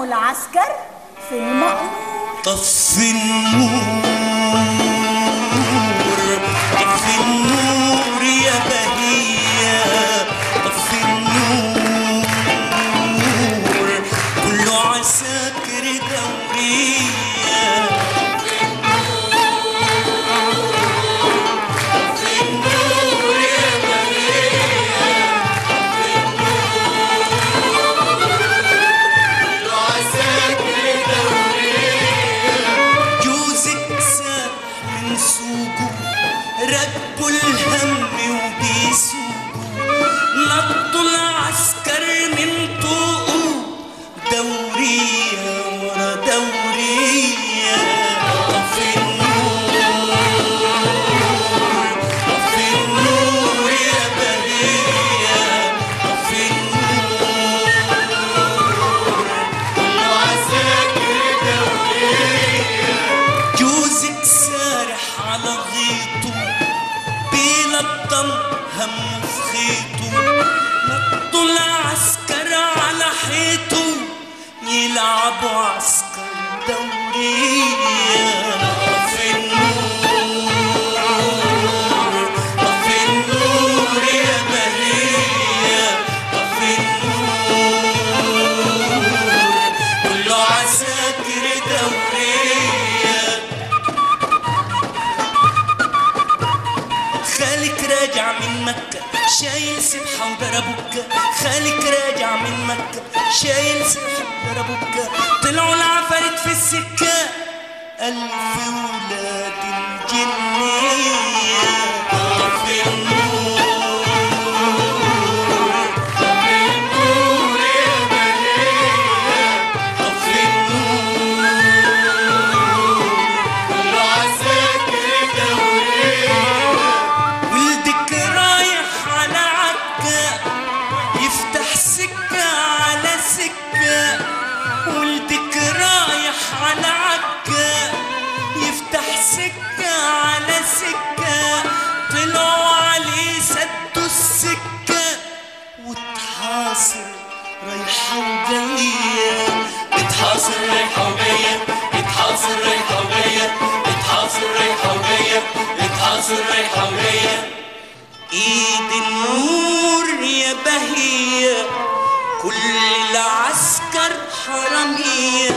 العسكر في المأمور طفي النور طفي النور يا بهية طفي النور كله عساكر دورية جوزك ساب من سوقه ركبوا الهم وبيسوقوا نطوا العسكر من طوقه دورية ورا دورية طفي النور طفي النور يا بهية طفي النور كله عساكر جوزك سارح على غيطه بيلطم هم في خيطه نطوا العسكر على حيطه يلعبوا عسكر دورية طفي النور طفي النور يا بهية طفي النور كله عساكر دورية خالك راجع من مكة شايل سبحة وضربوك خالك راجع من مكة شايل سبحة وضربوك طلعوا العفاريت في السكة ألف ولاد الجنية طفي النور طفي النور يا بنية طفي النور كله عساكر دورية ولدك رايح على عكا يفتح سكة على سكة ولدك رايح على عكا يفتح سكة على سكة طلعوا عليه سدوا السكة وتحاصر رايحة وجاية اتحاصر رايحة وجاية اتحاصر رايحة وجاية اتحاصر رايحة وجاية اتحاصر رايحة وجاية ايد النور يا بهية كل العسكر حرامية